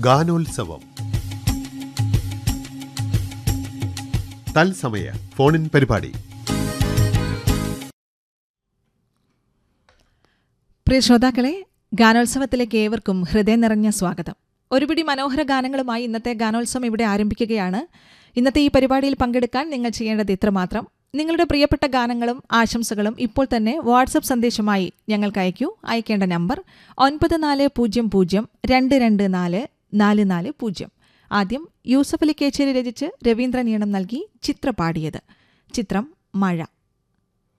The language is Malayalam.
ഗാനോത്സവം തത്സമയ ഫോണിൻ പരിപാടി പ്രിയ ശ്രോതാക്കളെ ഗാനോത്സവത്തിലേക്ക് ഏവർക്കും ഹൃദയം നിറഞ്ഞ സ്വാഗതം ഒരുപിടി മനോഹര ഗാനങ്ങളുമായി ഇന്നത്തെ ഗാനോത്സവം ഇവിടെ ആരംഭിക്കുകയാണ് ഇന്നത്തെ ഈ പരിപാടിയിൽ പങ്കെടുക്കാൻ നിങ്ങൾ ചെയ്യേണ്ടത് ഇത്രമാത്രം നിങ്ങളുടെ പ്രിയപ്പെട്ട ഗാനങ്ങളും ആശംസകളും ഇപ്പോൾ തന്നെ വാട്സപ്പ് സന്ദേശമായി ഞങ്ങൾക്ക് അയക്കൂ അയക്കേണ്ട നമ്പർ ഒൻപത് നാല് പൂജ്യം പൂജ്യം രണ്ട് രണ്ട് നാല് നാല് നാല് പൂജ്യം ആദ്യം യൂസഫ് അലി കേച്ചേരി രചിച്ച് രവീന്ദ്രൻ ഈണം നൽകി ചിത്ര പാടിയത് ചിത്രം മഴ